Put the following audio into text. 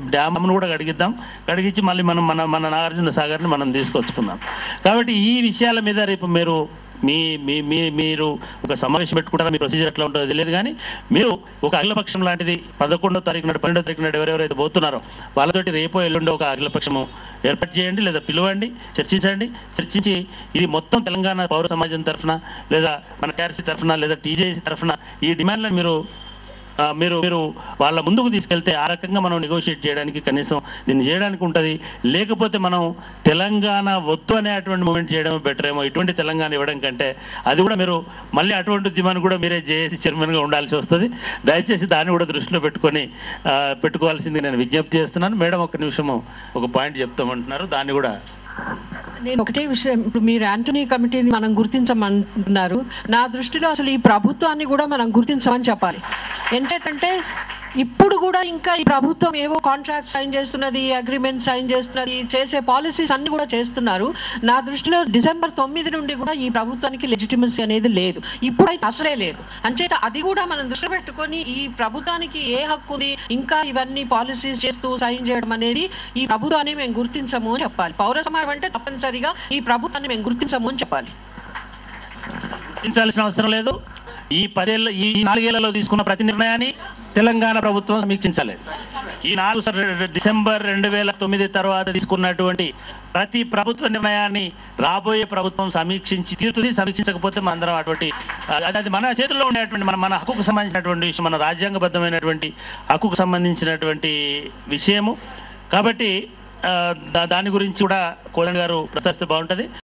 డ్యామ్ను కూడా కడిగిద్దాం కడిగించి మళ్ళీ మనం మన మన నాగార్జున సాగర్ని మనం తీసుకొచ్చుకుందాం కాబట్టి ఈ విషయాల మీద రేపు మీరు మీ మీ మీ మీరు ఒక సమావేశం పెట్టుకుంటారా మీ ప్రొసీజర్ ఎట్లా ఉంటుందో తెలియదు కానీ మీరు ఒక అఖిలపక్షం లాంటిది పదకొండో తారీఖు నాడు పన్నెండో తారీఖు నాడు ఎవరెవరైతే పోతున్నారో వాళ్ళతోటి రేపో ఎల్లుండో ఒక అఖిలపక్షము ఏర్పాటు చేయండి లేదా పిలవండి చర్చించండి చర్చించి ఇది మొత్తం తెలంగాణ పౌర సమాజం తరఫున లేదా మన టీఆర్సీ తరఫున లేదా టీజేసీ తరఫున ఈ డిమాండ్లను మీరు ఆ, మీరు మీరు వాళ్ళ ముందుకు తీసుకెళ్తే ఆ రకంగా మనం నెగోషియేట్ చేయడానికి కనీసం దీన్ని చేయడానికి ఉంటుంది లేకపోతే మనం తెలంగాణ వద్దు అనేటువంటి మూమెంట్ చేయడం బెటర్ ఏమో ఇటువంటి తెలంగాణ ఇవ్వడం కంటే అది కూడా మీరు మళ్ళీ అటువంటి ఉద్యమాన్ని కూడా మీరే జేఏసీ చైర్మన్గా ఉండాల్సి వస్తుంది దయచేసి దాన్ని కూడా దృష్టిలో పెట్టుకొని ఆ, పెట్టుకోవాల్సింది నేను విజ్ఞప్తి చేస్తున్నాను మేడం ఒక నిమిషము ఒక పాయింట్ చెప్తామంటున్నారు దాన్ని కూడా నేను ఒకటే విషయం ఇప్పుడు మీరు యాంటనీ కమిటీని మనం గుర్తించమంటున్నారు నా దృష్టిలో అసలు ఈ ప్రభుత్వాన్ని కూడా మనం గుర్తించమని చెప్పాలి ఎందుకంటే ఇప్పుడు కూడా ఇంకా ఈ ప్రభుత్వం ఏవో కాంట్రాక్ట్ సైన్ చేస్తున్నది అగ్రిమెంట్ సైన్ చేస్తున్నది చేసే పాలసీస్ అన్ని కూడా చేస్తున్నారు నా దృష్టిలో డిసెంబర్ తొమ్మిది నుండి కూడా ఈ ప్రభుత్వానికి లెజిటిమసీ అనేది లేదు ఇప్పుడైతే అసలే లేదు అంచేత అది కూడా మనం దృష్టి పెట్టుకొని ఈ ప్రభుత్వానికి ఏ హక్కు ఉంది ఇంకా ఇవన్నీ పాలసీస్ చేస్తూ సైన్ చేయడం అనేది ఈ ప్రభుత్వాన్ని మేము గుర్తించము అని చెప్పాలి పౌర సమాజం అంటే తప్పనిసరిగా ఈ ప్రభుత్వాన్ని మేము గుర్తించము అని చెప్పాలి గుర్తించాల్సిన అవసరం లేదు ఈ పదేళ్ళ ఈ నాలుగేళ్లలో తీసుకున్న ప్రతి నిర్ణయాన్ని తెలంగాణ ప్రభుత్వం సమీక్షించాలి ఈ నాలుగు స- డిసెంబర్ రెండు వేల తొమ్మిది తర్వాత తీసుకున్నటువంటి ప్రతి ప్రభుత్వ నిర్ణయాన్ని రాబోయే ప్రభుత్వం సమీక్షించి తీరుతుంది సమీక్షించకపోతే మన అందరం అటువంటి అది అది మన చేతుల్లో ఉండేటువంటి మన మన హక్కుకు సంబంధించినటువంటి విషయం మన రాజ్యాంగబద్ధమైనటువంటి హక్కుకు సంబంధించినటువంటి విషయము కాబట్టి ఆ, దా- దాని గురించి కూడా కోదండ్ గారు ప్రదర్శిస్తే బాగుంటుంది